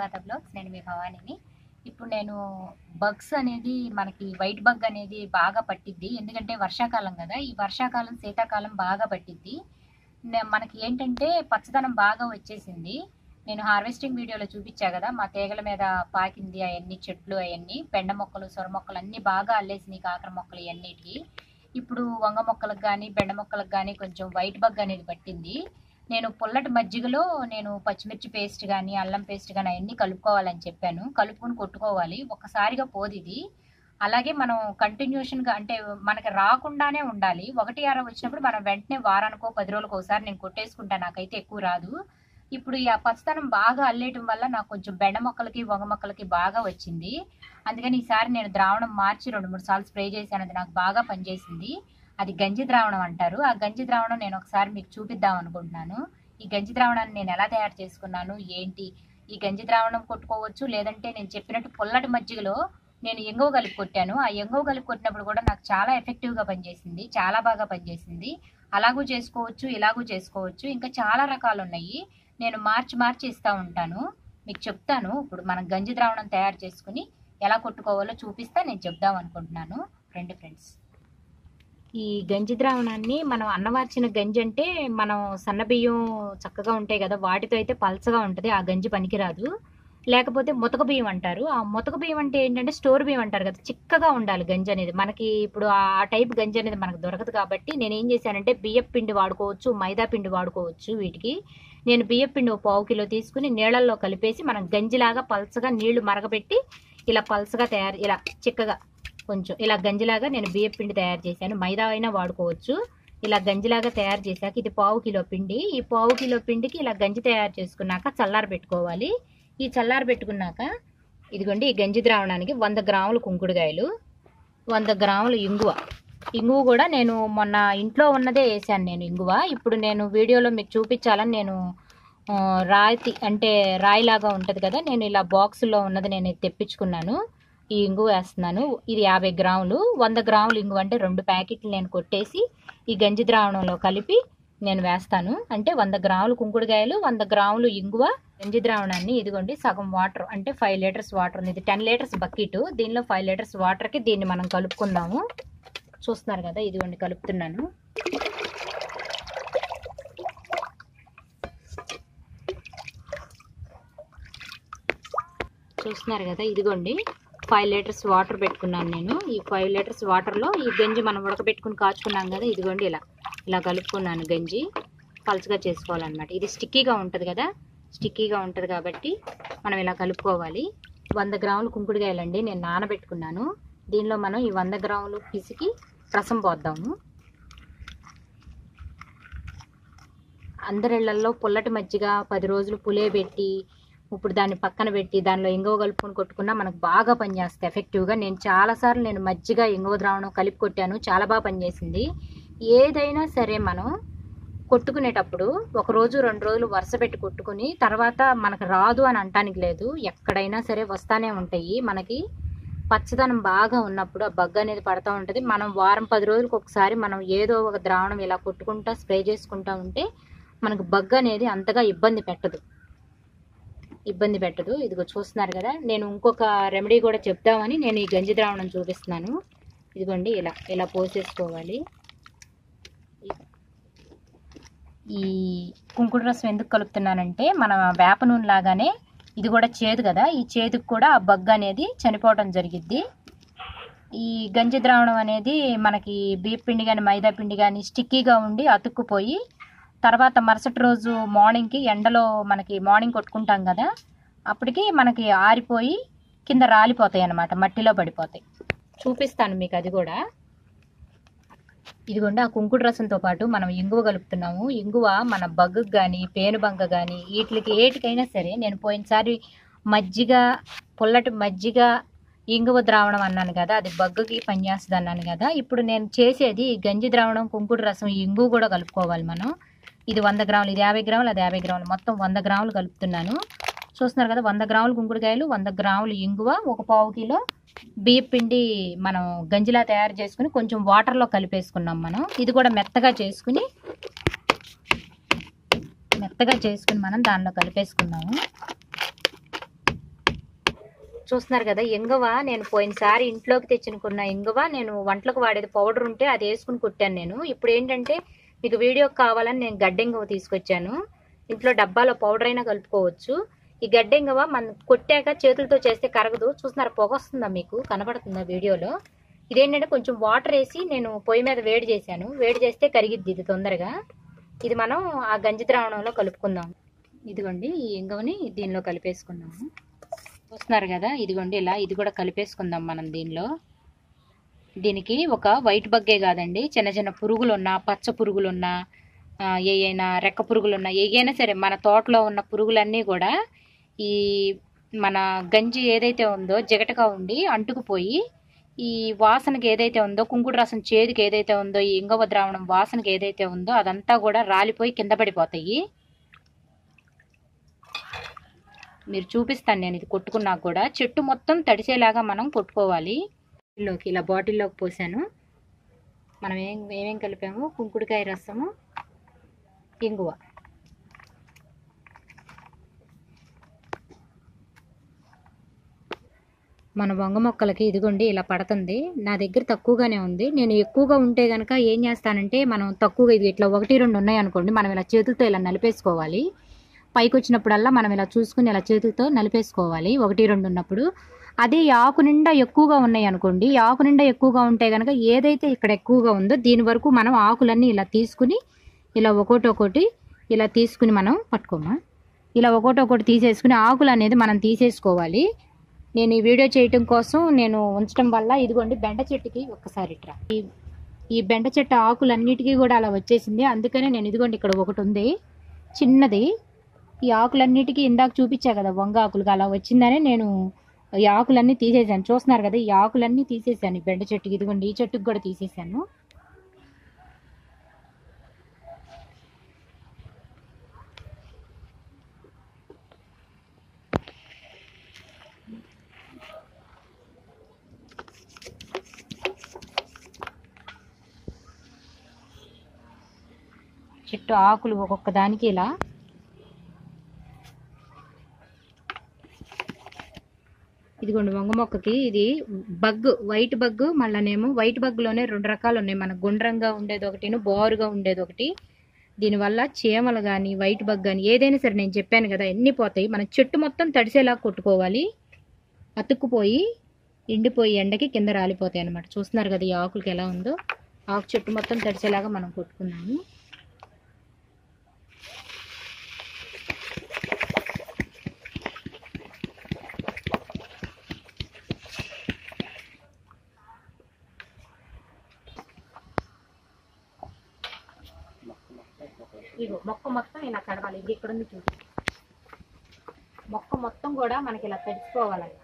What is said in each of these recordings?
Sujatha blogs నేను మీ భవానీని ఇప్పుడు నేను బగ్స్ అనేది మనకి వైట్ బగ్ అనేది బాగా పట్టిద్ది ఎందుకంటే వర్షాకాలం కదా ఈ వర్షాకాలం శీతాకాలం బాగా పట్టిద్ది నే- మనకి ఏంటంటే పచ్చదనం బాగా వచ్చేసింది నేను హార్వెస్టింగ్ వీడియోలో చూపించా కదా మా తీగల మీద పాకింది అవన్నీ చెట్లు అవన్నీ పెండ మొక్కలు సొర మొక్కలు అన్నీ బాగా అల్లేసినాయి కాకర మొక్కలు ఇవన్నిటికి ఇప్పుడు వంగ మొక్కలకు కానీ బెండ మొక్కలకు కానీ కొంచెం వైట్ బగ్ అనేది పట్టింది నేను పుల్లటి మజ్జిగలో నేను పచ్చిమిర్చి పేస్ట్ కానీ అల్లం పేస్ట్ కానీ అవన్నీ కలుపుకోవాలని చెప్పాను కలుపుకొని కొట్టుకోవాలి ఒక్కసారిగా పోదు ఇది అలాగే మనం కంటిన్యూషన్గా అంటే మనకి రాకుండానే ఉండాలి ఒకటి అర వచ్చినప్పుడు మనం వెంటనే వారానికో పది రోజులకు ఒకసారి నేను కొట్టేసుకుంటా నాకైతే ఎక్కువ రాదు ఇప్పుడు ఈ ఆ పచ్చదనం బాగా అల్లేయటం వల్ల నాకు కొంచెం బెండ మొక్కలకి వంగ మొక్కలకి బాగా వచ్చింది అందుకని ఈసారి నేను ద్రావణం మార్చి రెండు మూడు సార్లు స్ప్రే చేశాను అది నాకు బాగా పనిచేసింది అది గంజి ద్రావణం అంటారు ఆ గంజి ద్రావణం నేను ఒకసారి మీకు చూపిద్దాం అనుకుంటున్నాను ఈ గంజి ద్రావణాన్ని నేను ఎలా తయారు చేసుకున్నాను ఏంటి ఈ గంజి ద్రావణం కొట్టుకోవచ్చు లేదంటే నేను చెప్పినట్టు పుల్లటి మజ్జిగలో నేను ఎంగవ కలిపి కొట్టాను ఆ ఎంగవ కలిపి కొట్టినప్పుడు కూడా నాకు చాలా ఎఫెక్టివ్గా పనిచేసింది చాలా బాగా పనిచేసింది అలాగూ చేసుకోవచ్చు ఇలాగూ చేసుకోవచ్చు ఇంకా చాలా రకాలు ఉన్నాయి నేను మార్చి మార్చి ఇస్తూ ఉంటాను మీకు చెప్తాను ఇప్పుడు మనం గంజి ద్రావణం తయారు చేసుకుని ఎలా కొట్టుకోవాలో చూపిస్తా నేను చెప్దాం అనుకుంటున్నాను రెండు ఫ్రెండ్స్ ఈ గంజి ద్రావణాన్ని మనం అన్నవార్చిన గంజి అంటే మనం సన్న బియ్యం చక్కగా ఉంటాయి కదా వాటితో అయితే పల్చగా ఉంటుంది ఆ గంజి పనికిరాదు లేకపోతే ముతక బియ్యం అంటారు ఆ ముతక బియ్యం అంటే ఏంటంటే స్టోర్ బియ్యం అంటారు కదా చిక్కగా ఉండాలి గంజి అనేది మనకి ఇప్పుడు ఆ టైప్ గంజి అనేది మనకు దొరకదు కాబట్టి నేను ఏం చేశానంటే బియ్యం పిండి వాడుకోవచ్చు మైదా పిండి వాడుకోవచ్చు వీటికి నేను బియ్యం పిండి ఒక పావు కిలో తీసుకుని నీళ్ళల్లో కలిపేసి మనం గంజిలాగా పల్చగా నీళ్లు మరగపెట్టి ఇలా పల్చగా తయారు ఇలా చిక్కగా కొంచెం ఇలా గంజిలాగా నేను బియ్యం పిండి తయారు చేశాను మైదా అయినా వాడుకోవచ్చు ఇలా గంజిలాగా తయారు చేశాక ఇది పావు కిలో పిండి ఈ పావు కిలో పిండికి ఇలా గంజి తయారు చేసుకున్నాక చల్లార పెట్టుకోవాలి ఈ చల్లార పెట్టుకున్నాక ఇదిగోండి ఈ గంజి ద్రావణానికి వంద గ్రాములు కుంకుడుకాయలు వంద గ్రాములు ఇంగువ ఇంగువ కూడా నేను మొన్న ఇంట్లో ఉన్నదే వేసాను నేను ఇంగువ ఇప్పుడు నేను వీడియోలో మీకు చూపించాలని నేను ఆ, రాతి అంటే రాయిలాగా ఉంటుంది కదా నేను ఇలా బాక్సులో ఉన్నది నేను ఇది తెప్పించుకున్నాను ఈ ఇంగువ వేస్తున్నాను ఇది యాభై గ్రాములు వంద గ్రాములు ఇంగువ అంటే రెండు ప్యాకెట్లు నేను కొట్టేసి ఈ గంజి ద్రావణంలో కలిపి నేను వేస్తాను అంటే వంద గ్రాములు కుంకుడుకాయలు వంద గ్రాములు ఇంగువ గంజి ద్రావణాన్ని ఇదిగోండి సగం వాటర్ అంటే ఫైవ్ లీటర్స్ వాటర్ ఉంది ఇది టెన్ లీటర్స్ బకెట్ దీనిలో ఫైవ్ లీటర్స్ వాటర్కి దీన్ని మనం కలుపుకుందాము చూస్తున్నారు కదా ఇదిగోండి కలుపుతున్నాను చూస్తున్నారు కదా ఇదిగోండి ఫైవ్ లీటర్స్ వాటర్ పెట్టుకున్నాను నేను ఈ ఫైవ్ లీటర్స్ వాటర్లో ఈ గంజి మనం ఉడకబెట్టుకుని కాచుకున్నాం కదా ఇదిగోండి ఇలా ఇలా కలుపుకున్నాను గంజి పలుచగా చేసుకోవాలన్నమాట ఇది స్టిక్కీగా ఉంటుంది కదా స్టిక్కీగా ఉంటుంది కాబట్టి మనం ఇలా కలుపుకోవాలి వంద గ్రాములు కుంకుడుకాయలండి నేను నానబెట్టుకున్నాను దీనిలో మనం ఈ వంద గ్రాములు పిసికి రసం పోద్దాము అందరిళ్లలో పుల్లటి మజ్జిగ పది రోజులు పులే పెట్టి ఇప్పుడు దాన్ని పక్కన పెట్టి దానిలో ఇంగువ కలుపుకొని కొట్టుకున్నా మనకు బాగా పనిచేస్తాయి ఎఫెక్టివ్గా నేను చాలాసార్లు నేను మజ్జిగ ఇంగువ ద్రావణం కలిపి కొట్టాను చాలా బాగా పనిచేసింది ఏదైనా సరే మనం కొట్టుకునేటప్పుడు ఒక రోజు రెండు రోజులు వరుస పెట్టి కొట్టుకుని తర్వాత మనకు రాదు అని అంటానికి లేదు ఎక్కడైనా సరే వస్తానే ఉంటాయి మనకి పచ్చదనం బాగా ఉన్నప్పుడు ఆ బగ్గ అనేది పడతా ఉంటుంది మనం వారం పది రోజులకు ఒకసారి మనం ఏదో ఒక ద్రావణం ఇలా కొట్టుకుంటా స్ప్రే చేసుకుంటా ఉంటే మనకు బగ్గ అనేది అంతగా ఇబ్బంది పెట్టదు ఇబ్బంది పెట్టదు ఇదిగో చూస్తున్నారు కదా నేను ఇంకొక రెమెడీ కూడా చెప్దామని నేను ఈ గంజి ద్రావణం చూపిస్తున్నాను ఇదిగోండి ఇలా ఇలా పోసేసుకోవాలి ఈ కుంకుడు రసం ఎందుకు కలుపుతున్నానంటే మన వేప నూనె లాగానే ఇది కూడా చేదు కదా ఈ చేదుకు కూడా ఆ బగ్గ అనేది చనిపోవడం జరిగిద్ది ఈ గంజి ద్రావణం అనేది మనకి బియ్య పిండి కానీ మైదా పిండి కానీ స్టిక్కీగా ఉండి అతుక్కుపోయి తర్వాత మరుసటి రోజు మార్నింగ్కి ఎండలో మనకి మార్నింగ్ కొట్టుకుంటాం కదా అప్పటికి మనకి ఆరిపోయి కింద రాలిపోతాయి అన్నమాట మట్టిలో పడిపోతాయి చూపిస్తాను మీకు అది కూడా ఇదిగోండి ఆ కుంకుడు రసంతో పాటు మనం ఇంగువ కలుపుతున్నాము ఇంగువ మన బగ్గుకు కానీ పేనుబంక కానీ వీటికి ఏటికైనా సరే నేను పోయినసారి మజ్జిగ పుల్లటి మజ్జిగ ఇంగువ ద్రావణం అన్నాను కదా అది బగ్గుకి పనిచేస్తుంది అన్నాను కదా ఇప్పుడు నేను చేసేది ఈ గంజి ద్రావణం కుంకుడు రసం ఈ ఇంగువ కూడా కలుపుకోవాలి మనం ఇది వంద గ్రాములు ఇది యాభై గ్రాములు అది యాభై గ్రాములు మొత్తం వంద గ్రాములు కలుపుతున్నాను చూస్తున్నారు కదా వంద గ్రాములు కుంకుడుకాయలు వంద గ్రాములు ఇంగువ ఒక పావు కిలో బియ్యం పిండి మనం గంజిలా తయారు చేసుకుని కొంచెం వాటర్లో కలిపేసుకున్నాం మనం ఇది కూడా మెత్తగా చేసుకుని మెత్తగా చేసుకుని మనం దానిలో కలిపేసుకున్నాము చూస్తున్నారు కదా ఇంగవ నేను పోయినసారి ఇంట్లోకి తెచ్చుకున్న ఇంగవ నేను వంటలకు వాడేది పౌడర్ ఉంటే అది వేసుకుని కుట్టాను నేను ఇప్పుడు ఏంటంటే మీకు వీడియో కావాలని నేను గడ్డెంగవ తీసుకొచ్చాను ఇంట్లో డబ్బాలో పౌడర్ అయినా కలుపుకోవచ్చు ఈ గడ్డెంగవ మనం కొట్టాక చేతులతో చేస్తే కరగదు చూస్తున్నారు పొగ వస్తుందా మీకు కనబడుతుందా వీడియోలో ఇదేంటంటే కొంచెం వాటర్ వేసి నేను పొయ్యి మీద వేడి చేశాను వేడి చేస్తే కరిగిద్ది ఇది తొందరగా ఇది మనం ఆ గంజి ద్రావణంలో కలుపుకుందాం ఇదిగోండి ఈ ఇంగవని దీనిలో కలిపేసుకుందాము చూస్తున్నారు కదా ఇదిగోండి ఇలా ఇది కూడా కలిపేసుకుందాం మనం దీనిలో దీనికి ఒక వైట్ బగ్గే కాదండి చిన్న చిన్న పురుగులు ఉన్నా పచ్చ పురుగులు ఉన్నా ఆ, ఏయైనా రెక్క పురుగులు ఉన్నా ఏయైనా సరే మన తోటలో ఉన్న పురుగులన్నీ కూడా ఈ మన గంజి ఏదైతే ఉందో జిగటగా ఉండి అంటుకుపోయి ఈ వాసనకి ఏదైతే ఉందో కుంకుడు రసం చేదుకి ఏదైతే ఉందో ఈ ఇంగవ ద్రావణం వాసనకి ఏదైతే ఉందో అదంతా కూడా రాలిపోయి కింద పడిపోతాయి మీరు చూపిస్తాను నేను ఇది కొట్టుకున్నాక కూడా చెట్టు మొత్తం తడిసేలాగా మనం కొట్టుకోవాలి బాటిల్లోకి ఇలా బాటిల్లోకి పోసాను మనం ఏం ఏమేం కలిపాము కుంకుడుకాయ రసము ఇంగువ మన వంగ మొక్కలకి ఇదిగోండి ఇలా పడుతుంది నా దగ్గర తక్కువగానే ఉంది నేను ఎక్కువగా ఉంటే కనుక ఏం చేస్తానంటే మనం తక్కువగా ఇది ఇట్లా ఒకటి రెండు ఉన్నాయి అనుకోండి మనం ఇలా చేతులతో ఇలా నలిపేసుకోవాలి పైకి వచ్చినప్పుడల్లా మనం ఇలా చూసుకుని ఇలా చేతులతో నలిపేసుకోవాలి ఒకటి రెండు ఉన్నప్పుడు అదే ఈ ఆకు నిండా ఎక్కువగా ఉన్నాయి అనుకోండి ఈ ఆకు నిండా ఎక్కువగా ఉంటే కనుక ఏదైతే ఇక్కడ ఎక్కువగా ఉందో దీని వరకు మనం ఆకులన్నీ ఇలా తీసుకుని ఇలా ఒకటి ఒకటి ఇలా తీసుకుని మనం పట్టుకోమా ఇలా ఒకటి ఒకటి తీసేసుకుని ఆకులు అనేది మనం తీసేసుకోవాలి నేను ఈ వీడియో చేయటం కోసం నేను ఉంచడం వల్ల ఇదిగోండి బెండ చెట్టుకి ఒక్కసారి ఇట్రా ఈ ఈ బెండ చెట్టు ఆకులన్నిటికీ కూడా అలా వచ్చేసింది అందుకనే నేను ఇదిగోండి ఇక్కడ ఒకటి ఉంది చిన్నది ఈ ఆకులన్నిటికీ ఇందాక చూపించా కదా వంగ ఆకులుగా అలా వచ్చిందనే నేను ఈ ఆకులన్నీ తీసేసాను చూస్తున్నారు కదా ఈ ఆకులన్నీ తీసేసాను ఈ బెండ చెట్టుకి ఇదిగోండి ఈ చెట్టుకి కూడా తీసేసాను చెట్టు ఆకులు ఒక్కొక్క దానికి ఇలా ఇదిగోండి వంగ మొక్కకి ఇది బగ్ వైట్ బగ్ మళ్ళనేమో వైట్ బగ్లోనే రెండు రకాలు ఉన్నాయి మనకు గుండ్రంగా ఉండేది ఒకటి బోరుగా ఉండేది ఒకటి దీనివల్ల చీమలు కానీ వైట్ బగ్ కానీ ఏదైనా సరే నేను చెప్పాను కదా ఎన్ని పోతాయి మన చెట్టు మొత్తం తడిసేలా కొట్టుకోవాలి అతుక్కుపోయి ఎండిపోయి ఎండకి కింద రాలిపోతాయి అన్నమాట చూస్తున్నారు కదా ఈ ఆకులకి ఎలా ఉందో ఆకు చెట్టు మొత్తం తడిసేలాగా మనం కొట్టుకున్నాము ఇగో మొక్క మొత్తం ఇలా కడవాలి ఇది ఇక్కడ ఉంది చూసి మొక్క మొత్తం కూడా మనకి ఇలా తడిసిపోవాలన్నమాట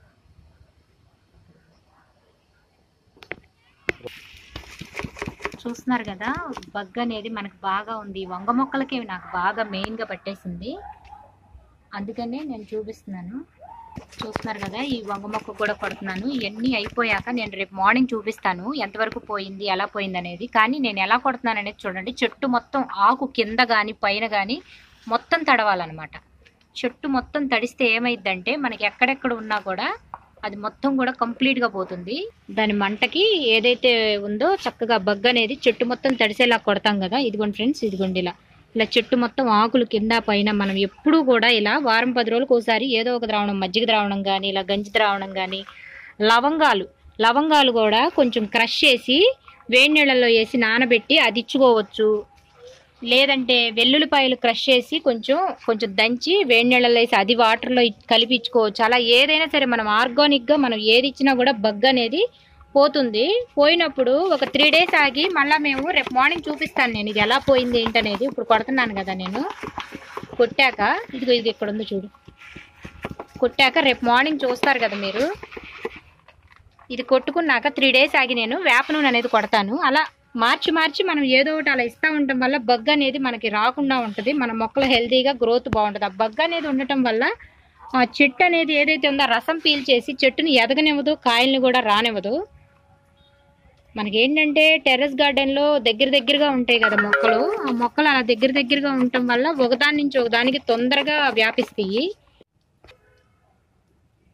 చూస్తున్నారు కదా బగ్ అనేది మనకు బాగా ఉంది వంగ మొక్కలకి నాకు బాగా మెయిన్గా పట్టేసింది అందుకనే నేను చూపిస్తున్నాను చూస్తున్నారు కదా ఈ వంగ మొక్క కూడా కొడుతున్నాను ఇవన్నీ అయిపోయాక నేను రేపు మార్నింగ్ చూపిస్తాను ఎంతవరకు పోయింది ఎలా పోయింది అనేది కానీ నేను ఎలా కొడుతున్నాను అనేది చూడండి చెట్టు మొత్తం ఆకు కింద కానీ పైన కానీ మొత్తం తడవాలన్నమాట చెట్టు మొత్తం తడిస్తే ఏమైందంటే మనకి ఎక్కడెక్కడ ఉన్నా కూడా అది మొత్తం కూడా కంప్లీట్గా పోతుంది దాని మంటకి ఏదైతే ఉందో చక్కగా బగ్ అనేది చెట్టు మొత్తం తడిసేలా కొడతాం కదా ఇదిగోండి ఫ్రెండ్స్ ఇదిగోండి ఇలా ఇలా చెట్టు మొత్తం ఆకులు కింద పైన మనం ఎప్పుడూ కూడా ఇలా వారం పది రోజులకు ఒకసారి ఏదో ఒక ద్రావణం మజ్జిగ ద్రావణం కానీ ఇలా గంజి ద్రావణం కానీ లవంగాలు లవంగాలు కూడా కొంచెం క్రష్ చేసి వేడి నీళ్ళల్లో వేసి నానబెట్టి అది ఇచ్చుకోవచ్చు లేదంటే వెల్లుల్లిపాయలు క్రష్ చేసి కొంచెం కొంచెం దంచి వేడి నీళ్ళలో వేసి అది వాటర్లో ఇ- కలిపి ఇచ్చుకోవచ్చు అలా ఏదైనా సరే మనం ఆర్గానిక్గా మనం ఏది ఇచ్చినా కూడా బగ్ అనేది పోతుంది పోయినప్పుడు ఒక త్రీ డేస్ ఆగి మళ్ళీ మేము రేపు మార్నింగ్ చూపిస్తాను నేను ఇది ఎలా పోయింది ఏంటనేది ఇప్పుడు కొడుతున్నాను కదా నేను కొట్టాక ఇదిగో ఇది ఇక్కడ ఉంది చూడు కొట్టాక రేపు మార్నింగ్ చూస్తారు కదా మీరు ఇది కొట్టుకున్నాక త్రీ డేస్ ఆగి నేను వేప నూనె అనేది కొడతాను అలా మార్చి మార్చి మనం ఏదో ఒకటి అలా ఇస్తూ ఉండటం వల్ల బగ్ అనేది మనకి రాకుండా ఉంటుంది మన మొక్కలు హెల్తీగా గ్రోత్ బాగుంటుంది ఆ బగ్ అనేది ఉండటం వల్ల ఆ చెట్టు అనేది ఏదైతే ఉందో ఆ రసం పీల్చేసి చెట్టుని ఎదగనివ్వదు కాయల్ని కూడా రానివ్వదు మనకి ఏంటంటే టెర్రస్ గార్డెన్లో దగ్గర దగ్గరగా ఉంటాయి కదా మొక్కలు ఆ మొక్కలు అలా దగ్గర దగ్గరగా ఉండటం వల్ల ఒకదాని నుంచి ఒకదానికి తొందరగా వ్యాపిస్తాయి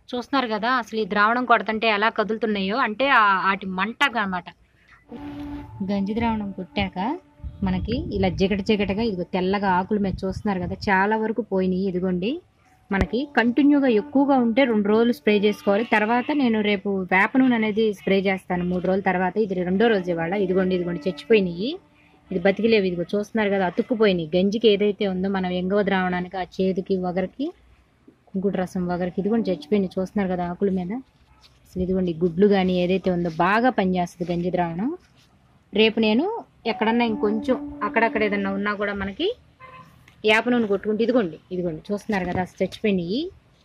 చూస్తున్నారు కదా అసలు ఈ ద్రావణం కొడుతుంటే ఎలా కదులుతున్నాయో అంటే ఆ- వాటి మంట అన్నమాట గంజి ద్రావణం కొట్టాక మనకి ఇలా జిగట జిగటగా ఇదిగో తెల్లగా ఆకులు మీద చూస్తున్నారు కదా చాలా వరకు పోయినాయి ఇదిగోండి మనకి కంటిన్యూగా ఎక్కువగా ఉంటే రెండు రోజులు స్ప్రే చేసుకోవాలి తర్వాత నేను రేపు వేప నూనె అనేది స్ప్రే చేస్తాను మూడు రోజుల తర్వాత ఇది రెండో రోజు ఇవాళ ఇదిగోండి ఇదిగోండి చచ్చిపోయినాయి ఇది బతికిలేవు ఇదిగో చూస్తున్నారు కదా అతుక్కుపోయినాయి గంజికి ఏదైతే ఉందో మనం ఎంగవ ద్రావణానికి ఆ చేదుకి వగరికి కుంకుడు రసం వగరికి ఇదిగోండి చచ్చిపోయినాయి చూస్తున్నారు కదా ఆకుల మీద అసలు ఇదిగోండి ఈ గుడ్లు కానీ ఏదైతే ఉందో బాగా పనిచేస్తుంది గంజి ద్రావణం రేపు నేను ఎక్కడన్నా ఇంకొంచెం అక్కడక్కడ ఏదన్నా ఉన్నా కూడా మనకి వేప నూనె కొట్టుకుంటే ఇదిగోండి ఇదిగోండి చూస్తున్నారు కదా అసలు చచ్చిపోయినాయి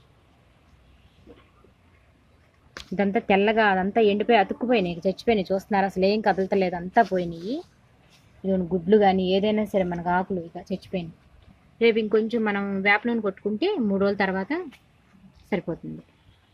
ఇదంతా తెల్లగా అదంతా ఎండిపోయి అతుక్కుపోయినాయి ఇక చచ్చిపోయినాయి చూస్తున్నారు అసలు ఏం కదలతలేదు అంతా పోయినాయి ఇదిగోండి గుడ్లు కానీ ఏదైనా సరే మనకు ఆకులు ఇక చచ్చిపోయినాయి రేపు ఇంకొంచెం మనం వేప నూనె కొట్టుకుంటే మూడు రోజుల తర్వాత సరిపోతుంది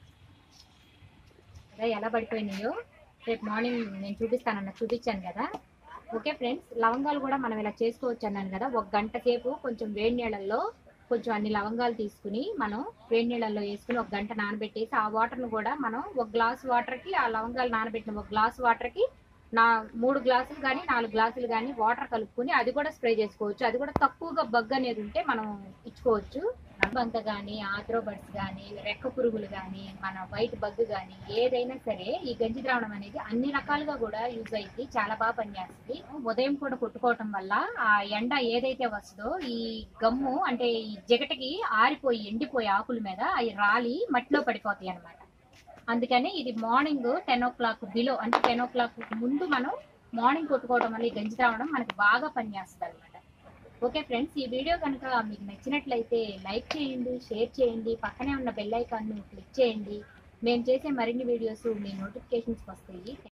కదా ఎలా పడిపోయినాయో రేపు మార్నింగ్ నేను చూపిస్తానన్న చూపించాను కదా ఓకే ఫ్రెండ్స్ లవంగాలు కూడా మనం ఇలా చేసుకోవచ్చు అన్నాను కదా ఒక గంట సేపు కొంచెం వేడి నీళ్ళల్లో కొంచెం అన్ని లవంగాలు తీసుకుని మనం వేడి నీళ్ళల్లో వేసుకుని ఒక గంట నానబెట్టేసి ఆ వాటర్ను కూడా మనం ఒక గ్లాస్ వాటర్కి ఆ లవంగాలు నానబెట్టిన ఒక గ్లాస్ వాటర్కి నా మూడు గ్లాసులు కానీ నాలుగు గ్లాసులు కానీ వాటర్ కలుపుకొని అది కూడా స్ప్రే చేసుకోవచ్చు అది కూడా తక్కువగా బగ్ అనేది ఉంటే మనం ఇచ్చుకోవచ్చు బంక కానీ ఆథ్రోబర్డ్స్ కానీ రెక్క పురుగులు కానీ మన వైట్ బగ్ కానీ ఏదైనా సరే ఈ గంజి ద్రావణం అనేది అన్ని రకాలుగా కూడా యూజ్ అయింది చాలా బాగా పనిచేస్తుంది ఉదయం కూడా కొట్టుకోవటం వల్ల ఆ ఎండ ఏదైతే వస్తుందో ఈ గమ్ము అంటే ఈ జిగటకి ఆరిపోయి ఎండిపోయి ఆకుల మీద అవి రాలి మట్టిలో పడిపోతాయి అన్నమాట అందుకని ఇది morning ten o'clock below అంటే టెన్ ఓ క్లాక్ ముందు మనం మార్నింగ్ కొట్టుకోవడం వల్ల ఈ గంజి రావడం మనకి బాగా పనిచేస్తుంది అనమాట ఓకే ఫ్రెండ్స్ ఈ వీడియో కనుక మీకు నచ్చినట్లయితే లైక్ చేయండి షేర్ చేయండి పక్కనే ఉన్న బెల్ ఐకాన్ను క్లిక్ చేయండి మేము చేసే మరిన్ని వీడియోస్ మీ నోటిఫికేషన్స్కి వస్తాయి